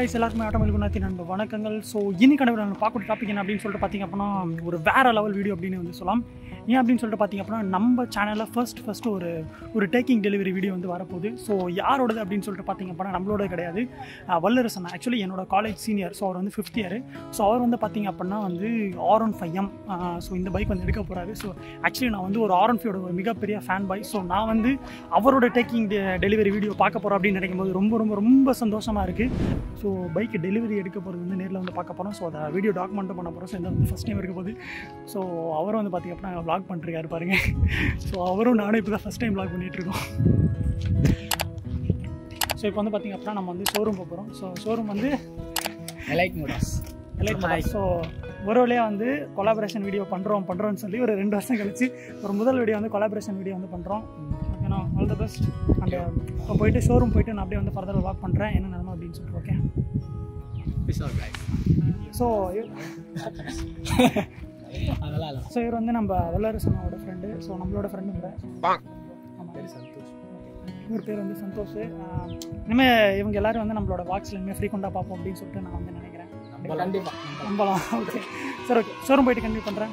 Guys எல்லாருக்குமே automatic குணாத்தி நண்பு வணக்கங்கள் ஸோ இன்னைக்கான நம்ம பார்க்கக்கூடிய டாபிக் என்ன அப்படின்னு சொல்லிட்டு பார்த்தீங்க அப்படின்னா ஒரு வேற லெவல் வீடியோ அப்படின்னு வந்து சொல்லலாம் ஏன் அப்படின்னு சொல்லிட்டு பார்த்தீங்க அப்படின்னா நம்ம சேனலில் ஃபர்ஸ்ட் ஃபர்ஸ்ட் ஒரு ஒரு டேக்கிங் டெலிவரி வீடியோ வந்து வரப்போகுது ஸோ யாரோடது அப்படின்னு சொல்லிட்டு பார்த்தீங்க அப்படின்னா நம்மளோட கிடையாது அஹ் வல்லரசன் ஆக்சுவலி என்னோட காலேஜ் சீனியர் ஸோ அவர் வந்து ஃபிஃப்த் இயர் ஸோ அவர் வந்து பார்த்தீங்க அப்படின்னா வந்து R one five M so இந்த பைக் வந்து எடுக்க போகிறாரு ஸோ ஆக்சுவலி நான் வந்து ஒரு ஆர் ஒன் ஃபைவோட ஒரு மிகப்பெரிய ஃபேன் பாய் ஸோ நான் வந்து அவரோட டேக்கிங் டெலிவரி வீடியோ பார்க்க போகிறோம் அப்படின்னு நினைக்கும் போது ரொம்ப ரொம்ப ரொம்ப சந்தோஷமாக இருக்குது ஸோ பைக் டெலிவரி எடுக்க போகிறது வந்து நேரில் வந்து பார்க்க போகிறோம் ஸோ அதை வீடியோ டாக்குமெண்ட்டும் பண்ண போகிறோம் ஸோ இந்த வந்து ஃபஸ்ட் டைம் இருக்க போகுது ஸோ அவரும் வந்து பார்த்திங்க அப்படின்னா vlog பண்ணிருக்காரு பாருங்க ஸோ அவரும் நானும் இப்போ தான் ஃபஸ்ட் டைம் vlog பண்ணிட்டு இருக்கோம் ஸோ இப்போ வந்து பார்த்திங்க அப்படின்னா நம்ம வந்து ஷோரூம் போகிறோம் ஸோ ஷோரூம் வந்து எலைட் மோட்டார்ஸ் எலைட் ஸோ ஒரு வழியாக வந்து கொலாபரேஷன் வீடியோ பண்ணுறோம் பண்ணுறோம்னு சொல்லி ஒரு ரெண்டு வருஷம் கழிச்சு ஒரு முதல் வீடியோ வந்து கொலாபரேஷன் வீடியோ வந்து பண்ணுறோம் ஓகேண்ணா ஆல் த பெஸ்ட் அண்ட் இப்போ போயிட்டு ஷோரூம் போயிட்டு நான் அப்படியே வந்து ஃபர்தர் வாக் பண்ணுறேன் என்ன நிலமை அப்படின்னு சொல்லிட்டு ஓகே பிசால் கைஸ் ஸோ அதெல்லாம் இல்லை ஸோ இவர் வந்து நம்ம வல்லரசனோட ஃப்ரெண்டு ஸோ நம்மளோட ஃப்ரெண்டு கூட ஆமாம் பேர் சந்தோஷ் இவர் பேர் வந்து சந்தோஷ் ஆஹ் இனிமேல் இவங்க எல்லாரும் வந்து நம்மளோட வாக்ஸில் இனிமேல் ஃப்ரீக்வெண்ட்டாக பார்ப்போம் அப்படின்னு சொல்லிட்டு நான் வந்து நினைக்கிறேன் கண்டிப்பா நம்பலாம் ஓகே சரி ஓகே ஷோரூம் போயிட்டு கண்டினியூ பண்ணுறேன்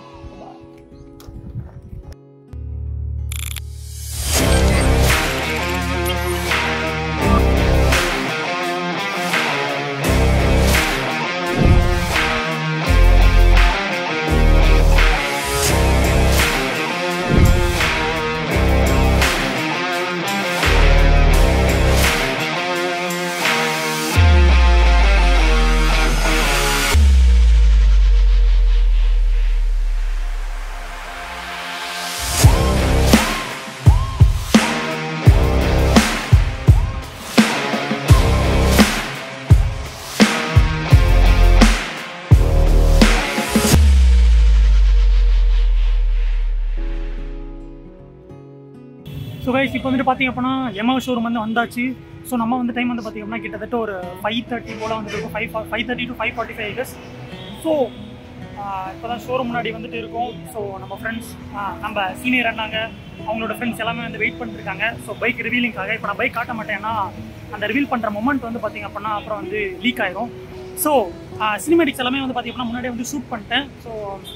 ஸோ கைஸ் இப்போ வந்துட்டு பார்த்தீங்க அப்படின்னா எம்ஓ ஷோரூம் வந்து வந்தாச்சு ஸோ நம்ம வந்து டைம் வந்து பார்த்தீங்க அப்படின்னா கிட்டத்தட்ட ஒரு ஃபைவ் தேர்ட்டி போல் வந்துட்டு இருக்கும் five five thirty to five forty five years so இப்போ தான் ஷோரூம் முன்னாடி வந்துட்டு இருக்கோம் ஸோ நம்ம ஃப்ரெண்ட்ஸ் நம்ம சீனியர் அண்ணாங்க அவங்களோட ஃப்ரெண்ட்ஸ் எல்லாமே வந்து வெயிட் பண்ணிருக்காங்க ஸோ பைக் ரிவீலிங்காக இப்போ நான் பைக் காட்ட மாட்டேன்னா அந்த ரிவீல் பண்ணுற மொமெண்ட் வந்து பார்த்தீங்க அப்படின்னா அப்புறம் வந்து லீக் ஆயிரும் ஸோ சினிமேட்டிக்ஸ் எல்லாமே வந்து பார்த்தீங்க அப்படின்னா முன்னாடியே வந்து ஷூட் பண்ணிட்டேன் ஸோ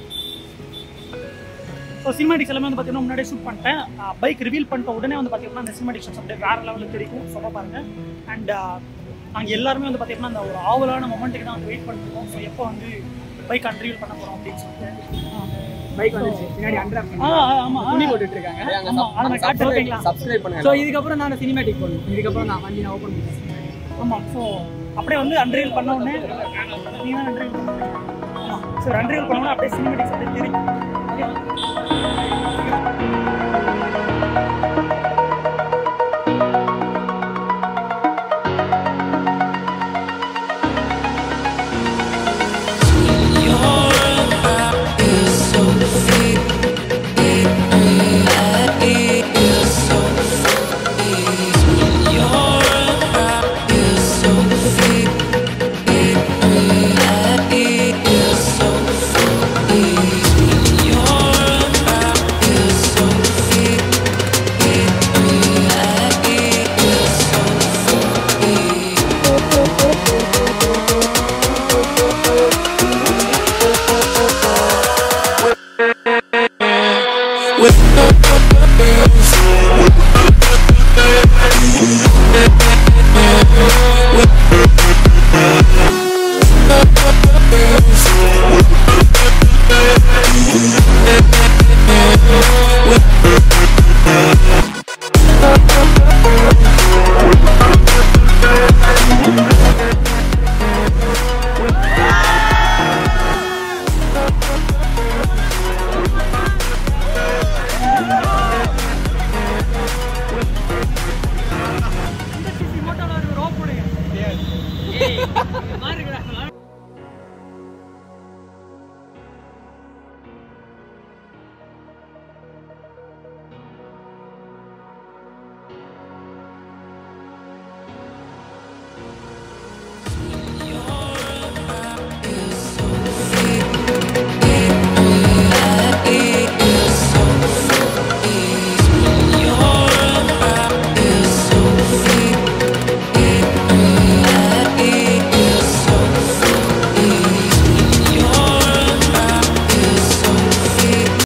ஸோ சினிமாட்டிக்ஸ் எல்லாமே வந்து பார்த்தீங்கன்னா முன்னாடியே ஷூட் பண்ணிட்டேன் பைக் ரிவீல் பண்ணிட்ட உடனே வந்து பார்த்தீங்கன்னா அந்த சினிமாட்டிக் ஷாட்ஸ் அப்படியே வேறு லெவலில் கிடைக்கும் சொல்ல பாருங்க அண்ட் நாங்கள் எல்லாருமே வந்து பார்த்தீங்கன்னா அந்த ஒரு ஆவலான மொமெண்ட்டுக்கு தான் வந்து வெயிட் பண்ணிருக்கோம் ஸோ எப்போ வந்து பைக் அன்ரிவீல் பண்ண போகிறோம் அப்படின்னு சொல்லிட்டு பைக் வந்துருச்சு பின்னாடி அண்டர் ஆ ஆ, ஆமா துணி ஆ. போட்டுட்டு இருக்காங்க ஆமா அதை நான் காட்டுறேன் ஓகேங்களா சப்ஸ்கிரைப் பண்ணுங்க ஸோ இதுக்கப்புறம் நான் சினிமேட்டிக் போடணும் இதுக்கப்புறம் நான் வண்டி நான் ஓப்பன் பண்ணுறேன் ஆமாம் ஸோ அப்படியே வந்து அன்ரிவீல் பண்ண உடனே நீங்கள் தான் அன்ரிவீல் பண்ணுறீங்க ஆமாம் ஸோ அன்ரிவீல் பண்ண உடனே அப்படியே சினிமாட்டிக்ஸ் அப்படியே தெரியும்